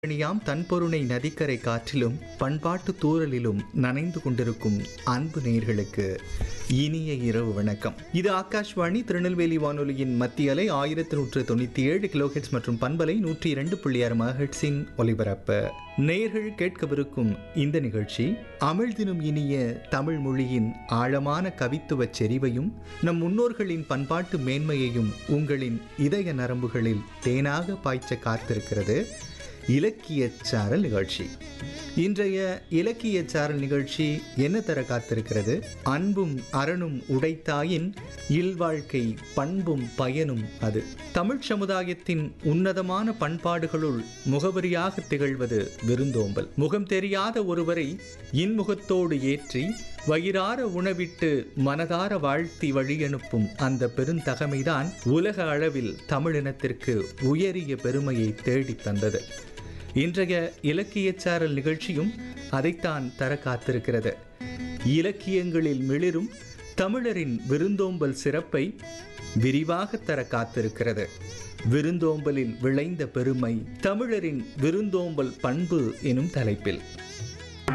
அணியாம் தன்பொருணை நதிக்கரை காற்றிலும் பண்பாட்டு தூறலிலும் நனைந்து கொண்டிருக்கும் அன்பு நேயர்களுக்கு இனிய இரவு வணக்கம் இது ஆகாஷ்வாணி திருநெல்வேலி வானொலியின் மத்திய அலை ஆயிரத்தி நூற்று தொண்ணூற்றி ஏழு கிலோஹெட்ஸ் மற்றும் பண்பலை நூற்றி இரண்டு புள்ளி ஆறு மகட்ஸின் ஒலிபரப்பு நேயர்கள் கேட்கவிருக்கும் இந்த நிகழ்ச்சி அமிழ்தினும் இனிய தமிழ் மொழியின் ஆழமான கவித்துவச் செறிவையும் நம் முன்னோர்களின் பண்பாட்டு மேன்மையையும் உங்களின் இதய நரம்புகளில் தேனாக பாய்ச்ச காத்திருக்கிறது இலக்கிய சாரல் நிகழ்ச்சி இன்றைய இலக்கிய சாரல் நிகழ்ச்சி என்ன தர காத்திருக்கிறது அன்பும் அரணும் உடைத்தாயின் இல்வாழ்க்கை பண்பும் பயனும் அது தமிழ் சமுதாயத்தின் உன்னதமான பண்பாடுகளுள் முகவரியாக திகழ்வது விருந்தோம்பல் முகம் தெரியாத ஒருவரை இன்முகத்தோடு ஏற்றி வயிறார உணவிட்டு மனதார வாழ்த்தி வழியனுப்பும் அந்த பெருந்தகமைதான் உலக அளவில் தமிழினத்திற்கு உயரிய பெருமையை தேடித் தந்தது இன்றைய இலக்கியச்சாரல் நிகழ்ச்சியும் அதைத்தான் தர காத்திருக்கிறது இலக்கியங்களில் மிளிரும் தமிழரின் விருந்தோம்பல் சிறப்பை விரிவாக தர காத்திருக்கிறது விருந்தோம்பலில் விளைந்த பெருமை தமிழரின் விருந்தோம்பல் பண்பு எனும் தலைப்பில்